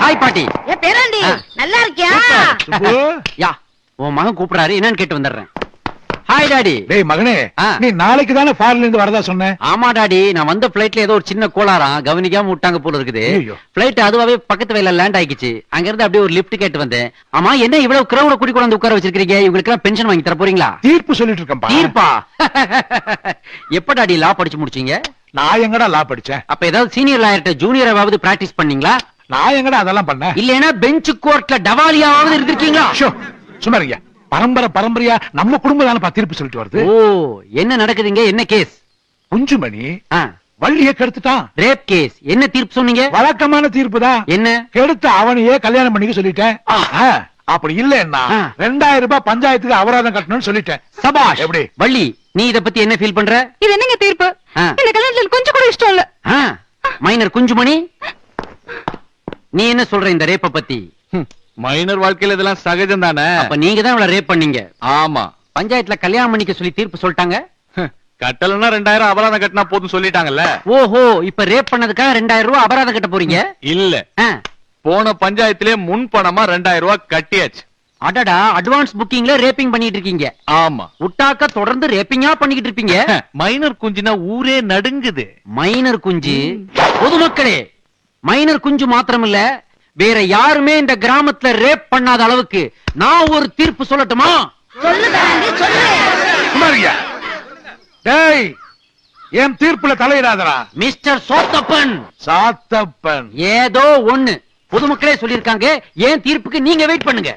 Hi பாட்டி ஏ பேராண்டி ஆ. நல்லா இருக்கியா சுப்பு, யா உன் மகன் கூப்பிடுறாரு என்னன்னு கேட்டு வந்துடுறேன் ஹாய் டாடி டேய் மகனே ஆ. நீ நாளைக்கு தானே ஃபாரின்ல இருந்து வரதா சொன்ன ஆமா டாடி நான் வந்த பிளைட்ல ஏதோ ஒரு சின்ன கோளாறாம் கவனிக்காம விட்டாங்க போல இருக்குது ஐயையோ. பிளைட் அதுவாவே பக்கத்து வயல லேண்ட் ஆயிடுச்சு அங்க இருந்து அப்படியே ஒரு லிஃப்ட் கேட்டு வந்தேன் ஆமா என்ன இவ்வளவு கிரௌட குடி கொண்டு உட்கார வச்சிருக்கீங்க இவங்களுக்கு எல்லாம் பென்ஷன் வாங்கி தர போறீங்களா தீர்ப்பு சொல்லிட்டு இருக்கேன்பா தீர்ப்பா எப்ப டாடி லா படிச்சு முடிச்சீங்க நான் எங்கடா லா படிச்சேன் அப்ப ஏதாவது சீனியர் லாயர்ட்ட ஜூனியராவது பிராக்டிஸ் பண்ணீங்களா நான் எங்கடா அதெல்லாம் பண்ணேன் இல்லைன்னா பெஞ்ச் கோர்ட்ல டவாலியாவது இருந்திருக்கீங்களா ஷோ, சும்மா இருங்க பரம்பரை பரம்பரையா நம்ம குடும்பம் தானப்பா தீர்ப்பு சொல்லிட்டு வருது ஓ என்ன நடக்குதுங்க என்ன கேஸ் குஞ்சுமணி வள்ளிய கெடுத்துட்டான் ரேப் கேஸ் என்ன தீர்ப்பு சொன்னீங்க வழக்கமான தீர்ப்பு தான் என்ன கெடுத்த அவனையே கல்யாணம் பண்ணிக்க சொல்லிட்டேன் ஆ, அப்படி இல்லன்னா ஆ. ரெண்டாயிரம் ரூபாய் பஞ்சாயத்துக்கு அபராதம் கட்டணும்னு சொல்லிட்டேன் சபாஷ் எப்படி? வள்ளி நீ இத பத்தி என்ன ஃபீல் பண்ற இது என்னங்க தீர்ப்பு ஆ. இந்த கல்யாணத்துல கொஞ்சம் கூட இஷ்டம் இல்ல ஆ, மைனர் குஞ்சுமணி நீ என்ன சொல்ற இந்த ரேப்ப பத்தி மைனர் வாழ்க்கையில இதெல்லாம் சகஜம் தானே அப்ப நீங்க தான் இவள ரேப் பண்ணீங்க ஆமா பஞ்சாயத்துல கல்யாணம் பண்ணிக்க சொல்லி தீர்ப்பு சொல்லிட்டாங்க கட்டலன்னா ரெண்டாயிரம் அபராதம் கட்டினா போதும் சொல்லிட்டாங்கல்ல ஓஹோ இப்ப ரேப் பண்ணதுக்காக ரெண்டாயிரம் ரூபாய் அபராதம் கட்ட போறீங்க இல்ல ஆ, போன பஞ்சாயத்திலே முன் பணமா ரெண்டாயிரம் ரூபாய் கட்டியாச்சு அடடா அட்வான்ஸ் புக்கிங்ல ரேப்பிங் பண்ணிட்டு இருக்கீங்க ஆமா உட்டாக்க தொடர்ந்து ரேப்பிங்கா பண்ணிக்கிட்டு இருப்பீங்க மைனர் குஞ்சுனா ஊரே நடுங்குது மைனர் குஞ்சு பொதுமக்களே மைனர் குஞ்சு மாத்திரம் இல்ல வேற யாருமே இந்த கிராமத்துல ரேப் பண்ணாத அளவுக்கு நான் ஒரு தீர்ப்பு சொல்லட்டுமா சொல்லு பேராண்டி சொல்லு சும்மா இருங்க டேய் என் தீர்ப்புல தலையிடாதடா மிஸ்டர் சோத்தப்பன் சாத்தப்பன் ஏதோ ஒண்ணு பொதுமக்களே சொல்லிருக்காங்க ஏன் தீர்ப்புக்கு நீங்க வெயிட் பண்ணுங்க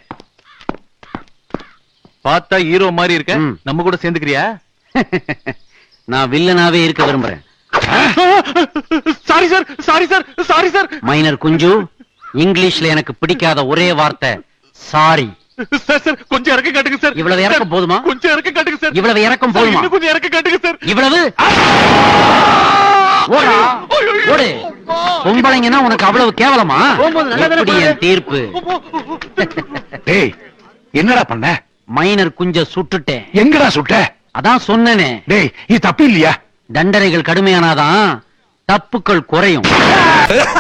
பார்த்தா ஹீரோ மாதிரி இருக்க ம். நம்ம கூட சேர்ந்துக்கிறியா நான் வில்லனாவே இருக்க விரும்புறேன் sorry sir sorry sir sorry sir minor Kunju இங்கிலீஷ்ல எனக்கு பிடிக்காத ஒரே வார்த்தை சாரி சார் சார் கொஞ்சம் இறக்க காட்டுங்க சார் இவ்வளவு இறக்கம் போதுமா? கொஞ்சம் இறக்க காட்டுங்க சார் இவ்வளவு இறக்கம் சார், போதுமா? இன்னும் கொஞ்சம் இறக்க காட்டுங்க சார் இவ்வளவு ஓடா ஓடு பொம்பளைங்கன்னா உனக்கு அவ்வளவு கேவலமா எப்படி என் தீர்ப்பு டேய் என்னடா பண்ண மைனர் குஞ்ச சுட்டுட்டேன் எங்கடா சுட்ட அதான் சொன்னனே டேய் இது தப்பு இல்லையா தண்டனைகள் கடுமையானாதான் தப்புக்கள் குறையும்